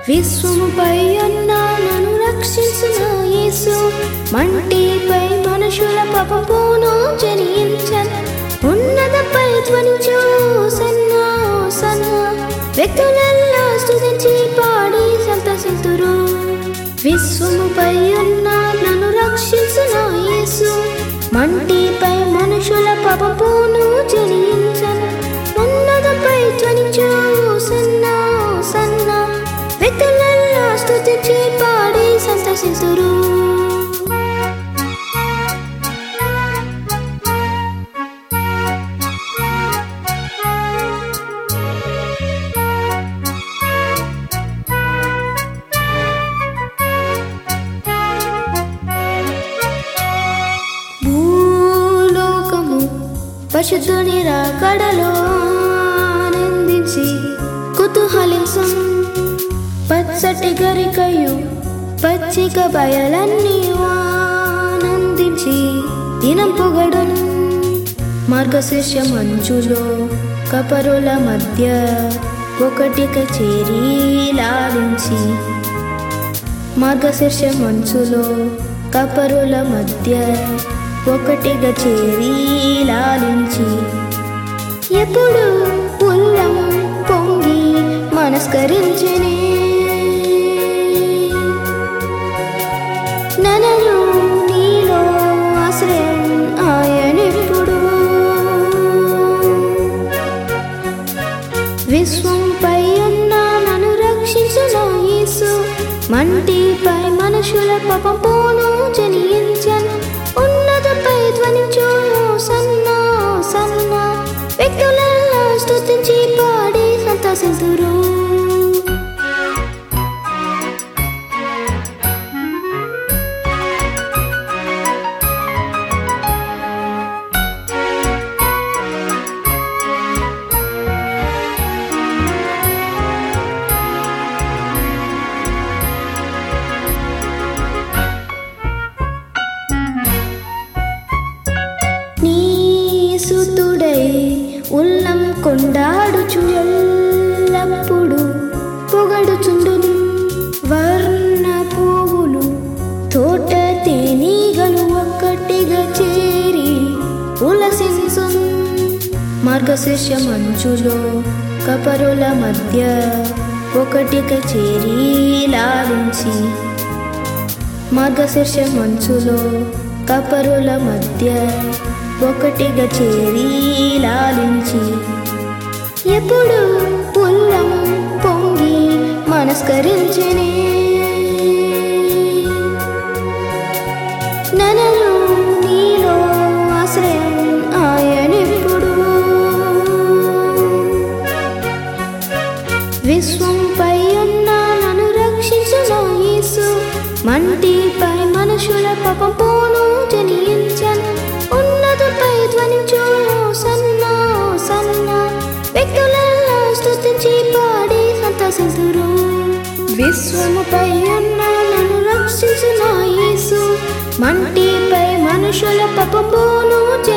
విశ్వముపై ఉన్న నన్ను రక్షించిన యేసు మంటిపై మనుషుల పాపమును జనించన్ ఉన్నతపై ధ్వనించు సన్నా సన్నా వ్యక్తులెల్లా స్తుతించి పాడి సంతసింతురు విశ్వముపై ఉన్న నన్ను రక్షించిన యేసు మంటిపై మనుషుల పాపమును జనించన్ ఉన్నతపై ధ్వనించు సన్నా సన్నా వ్యక్తులెల్లా స్తుతించి పాడి సంతసింతురు భూలోకము పశుద్ధుని రాకడలో ఆనందించి కుతూహలింసం పచ్చటి గరికయు పచ్చిక బయలన్నీ ఆనందించి దినం పొగడును మార్గశీర్ష మంచులో కపరుల మధ్య ఒకటిక చేరి లాలించి మార్గశీర్ష మంచులో కపరుల మధ్య ఒకటిగా చేరి లాలించి ఎప్పుడు ఉల్లం పొంగి మనస్కరించనే ననను నీలో ఆశ్రయం ఆయనెప్పుడు విశ్వంపై ఉన్న నన్ను రక్షించిన యేసు మంటిపై మనుషుల పాపమును జనించన్ ఉన్నతపై ధ్వనించు సన్నా సన్నా వ్యక్తులెల్లా స్తుతించి పాడి సంతసింతురు నీ సుతుడై ఉల్లం కొండాడుచు ఎల్లప్పుడు పొగడుచుండును వర్ణ పువ్వులు తోట తేనీగలు ఒక్కటిగా చేరి ఉలసించు మార్గశీర్ష మంచులో కపరుల మధ్య ఒకటిగా చేరి లాలించి మార్గశీర్ష మంచులో కపరుల మధ్య ఒకటిగా చేరి లాలించి ఎప్పుడు ఉల్లం పొంగి మనస్కరించనే ననను నీలో ఆశ్రయం ఆయనెప్పుడు విశ్వంపై ఉన్న నన్ను రక్షించిన యేసు మంటిపై మనుషుల పాపమును జనించన్ ఉన్నతపై ధ్వనించు సన్నా సన్నా వ్యక్తులెల్లా స్తుతించి పాడి సంతసింతురు విశ్వముపై ఉన్న నన్ను రక్షించిన యేసు మంటిపై మనుషుల పాపమును జనించన్